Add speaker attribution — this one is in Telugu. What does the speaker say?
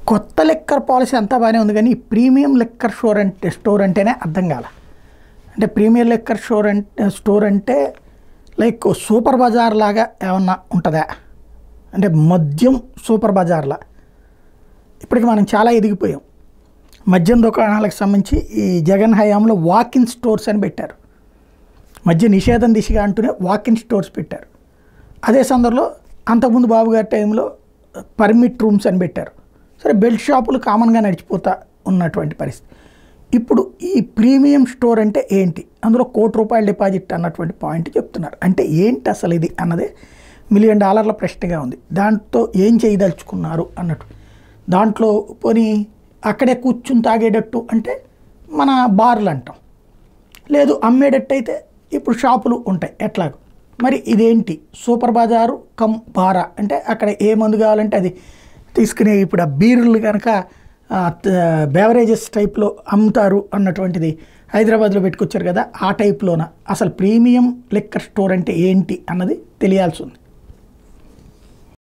Speaker 1: కొత్త లెక్కర్ పాలసీ అంతా బాగానే ఉంది కానీ ఈ ప్రీమియం లెక్కర్ స్టోర్ అంటే స్టోర్ అంటేనే అర్థం కాల అంటే ప్రీమియం లెక్కర్ స్టోర్ అంటే స్టోర్ అంటే లైక్ సూపర్ బజార్ లాగా ఏమన్నా ఉంటుందా అంటే మద్యం సూపర్ బజార్లా ఇప్పటికి మనం చాలా ఎదిగిపోయాం మద్యం దుకాణాలకు సంబంధించి ఈ జగన్ హయాంలో వాకిన్ స్టోర్స్ అని పెట్టారు మద్య నిషేధం దిశగా అంటూనే వాకిన్ స్టోర్స్ పెట్టారు అదే సందర్భంలో అంతకుముందు బాబు గారి టైంలో పర్మిట్ రూమ్స్ అని పెట్టారు సరే బెల్ట్ షాపులు కామన్గా నడిచిపోతా ఉన్నటువంటి పరిస్థితి ఇప్పుడు ఈ ప్రీమియం స్టోర్ అంటే ఏంటి అందులో కోటి రూపాయల డిపాజిట్ అన్నటువంటి పాయింట్ చెప్తున్నారు అంటే ఏంటి అసలు ఇది అన్నదే మిలియన్ డాలర్ల ప్రశ్నగా ఉంది దాంతో ఏం చేయదలుచుకున్నారు అన్నట్టు దాంట్లో పోనీ అక్కడే కూర్చుని తాగేటట్టు అంటే మన బార్లు అంటాం లేదు అమ్మేటట్టు అయితే ఇప్పుడు షాపులు ఉంటాయి ఎట్లాగో మరి ఇదేంటి సూపర్ బజారు కమ్ బారా అంటే అక్కడ ఏ మందు కావాలంటే అది తీసుకునే ఇప్పుడు ఆ బీర్లు కనుక బేవరేజెస్ టైప్లో అమ్ముతారు అన్నటువంటిది హైదరాబాద్లో పెట్టుకొచ్చారు కదా ఆ టైప్లోన అసలు ప్రీమియం లిక్కర్ స్టోర్ అంటే ఏంటి అన్నది తెలియాల్సి ఉంది